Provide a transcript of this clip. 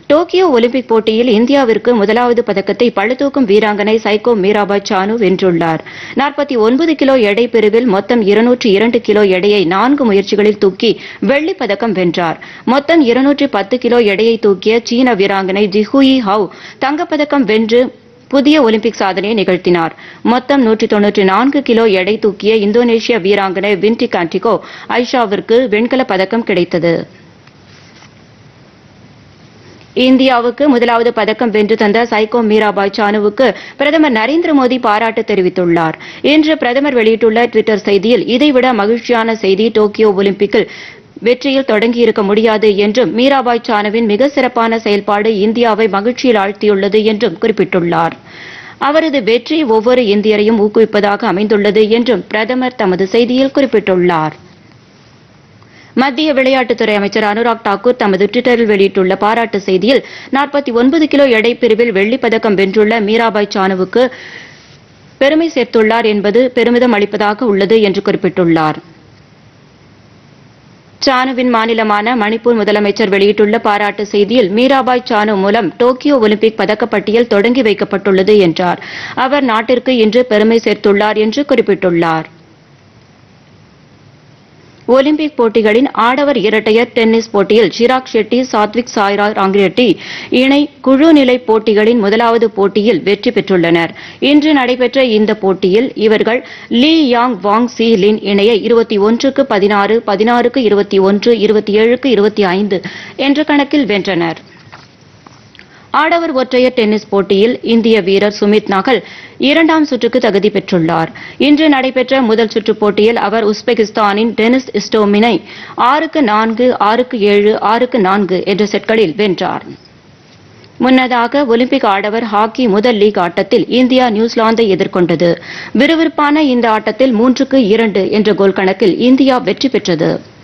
Tokyo Olympic போட்டியில் இந்தியாவிற்கு முதலாவது பதக்கத்தை பளுதூக்கும் வீராங்கனை சைகோ மீராபாய் சானு வென்றுள்ளார் 49 கிலோ எடை பிரிவில் மொத்தம் 202 இரண்டு கிலோ எடையை நான்கு முயற்சிகளில் தூக்கி வெள்ளிப் பதக்கம் வென்றார் மொத்தம் 210 கிலோ எடையை தூக்கிய சீன வீராங்கனை ஜிஹுயி ஹவ் தங்கப்பதக்கம் வென்று புதிய ஒலிம்பிக் சாதனையை நிகழ்த்தினார் மொத்தம் 194 கிலோ எடை தூக்கிய இந்தோனேஷிய வீராங்கனை வின்டி கான்டிகோ ஐஷாவிற்கு வெண்கலப் பதக்கம் கிடைத்தது இந்தியாவுக்கு முதலாவது பதக்கம் வென்று தந்த சைகோ மீராபாய் சானுவுக்கு பிரதமர் நரேந்திர மோடி பாராட்டு தெரிவித்துள்ளார் இன்று பிரதமர் வெளியிட்டுள்ள டுவிட்டர் செய்தியில் இதைவிட மகிழ்ச்சியான செய்தி டோக்கியோ ஒலிம்பிக்கில் வெற்றியில் தொடங்கியிருக்க முடியாது என்றும் மீராபாய் சானுவின் மிக சிறப்பான செயல்பாடு இந்தியாவை மகிழ்ச்சியில் ஆழ்த்தியுள்ளது என்றும் குறிப்பிட்டுள்ளார் அவரது வெற்றி ஒவ்வொரு இந்தியரையும் ஊக்குவிப்பதாக அமைந்துள்ளது என்றும் பிரதமர் தமது செய்தியில் குறிப்பிட்டுள்ளார் மத்திய விளையாட்டுத்துறை அமைச்சர் அனுராக் தாக்கூர் தமது டுவிட்டரில் வெளியிட்டுள்ள பாராட்டு செய்தியில் 49 கிலோ எடை பிரிவில் வெள்ளிப் பதக்கம் வென்றுள்ள மீராபாய் சானுவுக்கு பெருமை சேர்த்துள்ளார் என்பது பெருமிதம் அளிப்பதாக உள்ளது என்று குறிப்பிட்டுள்ளார் சானுவின் மாநிலமான மணிப்பூர் முதலமைச்சர் வெளியிட்டுள்ள பாராட்டு செய்தியில் மீராபாய் சானு மூலம் டோக்கியோ ஒலிம்பிக் பதக்கப்பட்டியல் தொடங்கி வைக்கப்பட்டுள்ளது என்றார் அவர் நாட்டிற்கு இன்று பெருமை சேர்த்துள்ளார் என்று குறிப்பிட்டுள்ளார் ஒலிம்பிக் போட்டிகளின் ஆடவர் இரட்டையர் டென்னிஸ் போட்டியில் சிராக் ஷெட்டி சாத்விக் சாய்ரா ராங்கிரெட்டி இணை குழு நிலை போட்டிகளின் முதலாவது போட்டியில் வெற்றி பெற்றுள்ளனர் இன்று நடைபெற்ற இந்த போட்டியில் இவர்கள் லீ யாங் வாங் சி லின் இணையை இருபத்தி ஒன்றுக்கு பதினாறு பதினாறுக்கு இருபத்தி ஒன்று இருபத்தி ஏழுக்கு இருபத்தி ஐந்து என்ற கணக்கில் வென்றனர் ஆடவர் ஒற்றையர் டென்னிஸ் போட்டியில் இந்திய வீரர் சுமித் நாகல் இரண்டாம் சுற்றுக்கு தகுதி பெற்றுள்ளார் இன்று நடைபெற்ற முதல் சுற்றுப் போட்டியில் அவர் உஸ்பெகிஸ்தானின் டெனிஸ் இஸ்டோமினை ஆறுக்கு நான்கு ஆறுக்கு ஏழு ஆறுக்கு நான்கு என்ற செட்களில் வென்றார் முன்னதாக ஒலிம்பிக் ஆடவர் ஹாக்கி முதல் லீக் ஆட்டத்தில் இந்தியா நியூசிலாந்தை எதிர்கொண்டது விறுவிறுப்பான இந்த ஆட்டத்தில் மூன்றுக்கு இரண்டு என்ற கோல் கணக்கில் இந்தியா வெற்றி பெற்றது